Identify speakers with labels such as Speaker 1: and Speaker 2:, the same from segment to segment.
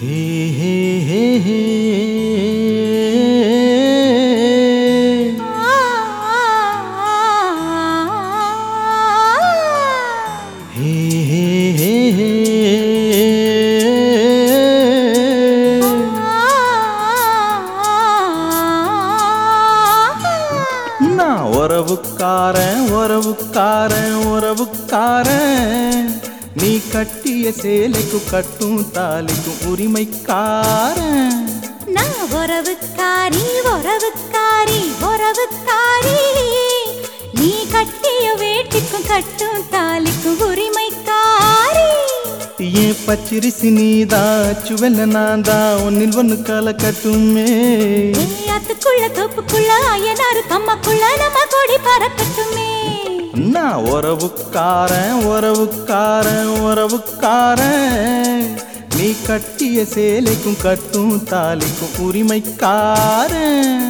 Speaker 1: ஹே ஹே ஹே ஹே ஹே ஹே ஹே ஹே நான் உறவுக்காரன் உறவுக்காரன் உறவுக்காரன் நீ கட்டிய சேலைக்கும் கட்டும் தாலிக்கும் உரிமைக்காரன்
Speaker 2: நான் உறவுக்காரி உறவுக்காரி உறவுக்காரி நீ கட்டிய வேட்டிக்கும் கட்டும் தாலிக்கும் உரிமைக்காரி
Speaker 1: ஏன் பச்சிரிசி நீதா சுவெல்ல நான் தான் ஒன்னில் ஒன்று கால கட்டுமே
Speaker 2: அதுக்குள்ள தோப்புக்குள்ள அயனாரு கம்மக்குள்ள நம்ம கொடி பறக்கட்டுமே
Speaker 1: நான் உறவுக்காரன் உறவுக்காரன் உறவுக்காரன் நீ கட்டிய சேலைக்கும் கட்டும் தாலிக்கும் உரிமைக்காரன்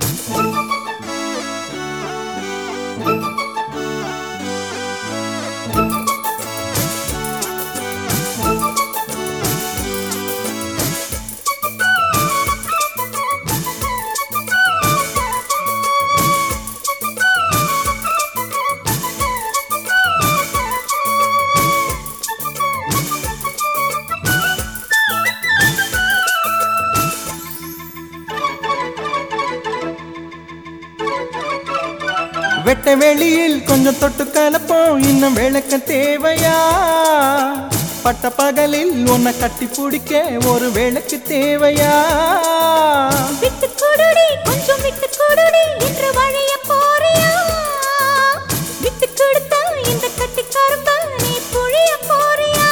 Speaker 1: வெட்ட வெளியில் கொஞ்சம் தொட்டு கலப்போம் இன்னும் விளக்க தேவையா பட்ட பகலில் உன்னை கட்டி பிடிக்க ஒரு விளக்கு தேவையா
Speaker 2: விட்டு கொடுடி கொஞ்சம் விட்டு கொடுடி என்று வழிய போறியா விட்டு கொடுத்தா இந்த கட்டி கருப்பா நீ புழிய போறியா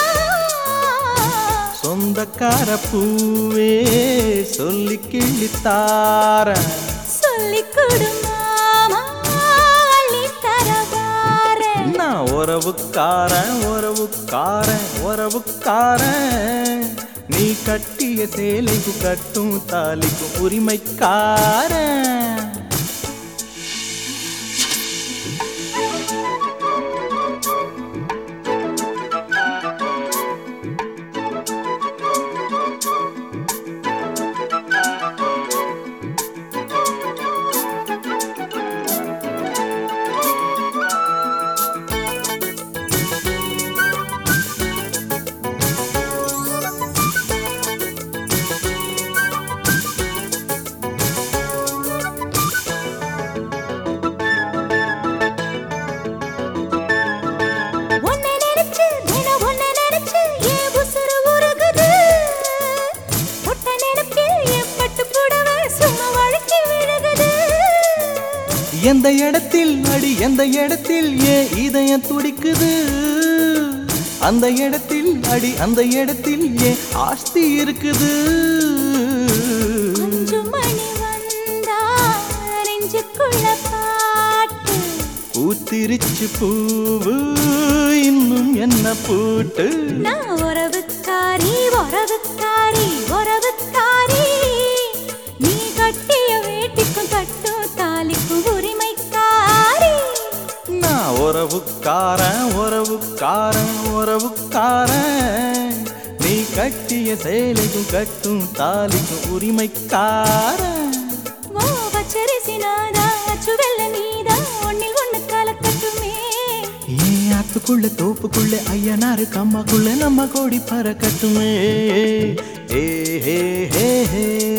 Speaker 1: சொந்தக்கார பூவே சொல்லி கிள்ளித்தாரன்
Speaker 2: சொல்லி கொடு மாமா அள்ளி தரவாரேன்
Speaker 1: நான் உறவுக்காரன் உறவுக்காரன் உறவுக்காரன் நீ கட்டிய சேலைக்கு கட்டும் தாலிக்கும் உரிமைக்காரன்
Speaker 2: உன்னை நினைச்சு தினம் உன்னை நினைச்சு என் உசுரு உருகுது தொட்ட நினைப்பில் என் பட்டு புடவை சும்மா வழுக்கி விழுகுது
Speaker 1: எந்த இடத்தில் அடி எந்த இடத்தில் ஏன் இதயம் துடிக்குது அந்த இடத்தில் அடி அந்த இடத்தில் ஏன் ஆஸ்தி இருக்குது
Speaker 2: அஞ்சு மணி வந்தா நெஞ்சுக்குள்ள பாட்டு
Speaker 1: பூத்திருச்சு பூவு இன்னும் என்ன பூட்டு
Speaker 2: நான் உறவுக்காரி உறவுக்காரி உறவுக்காரி நீ கட்டிய வேட்டிக்கும் கட்டும் தாலிக்கும் உரிமைக்காரி
Speaker 1: நான் உறவுக்காரன் உறவுக்காரன் உறவுக்காரன் நீ கட்டிய சேலைக்கும் கட்டும் தாலிக்கும் உரிமைக்காரன்
Speaker 2: ஓ பச்சரிசி நாதா அச்சுவெல்ல நீதா ஒன்னில் ஒண்ணு கலக்கட்டுமே
Speaker 1: ஏன் ஆத்துக்குள்ள தோப்புக்குள்ள ஐயனாரு கம்மாக்குள்ள நம்ம கோடி பறக்கட்டுமே ஏ ஹே ஹே ஹே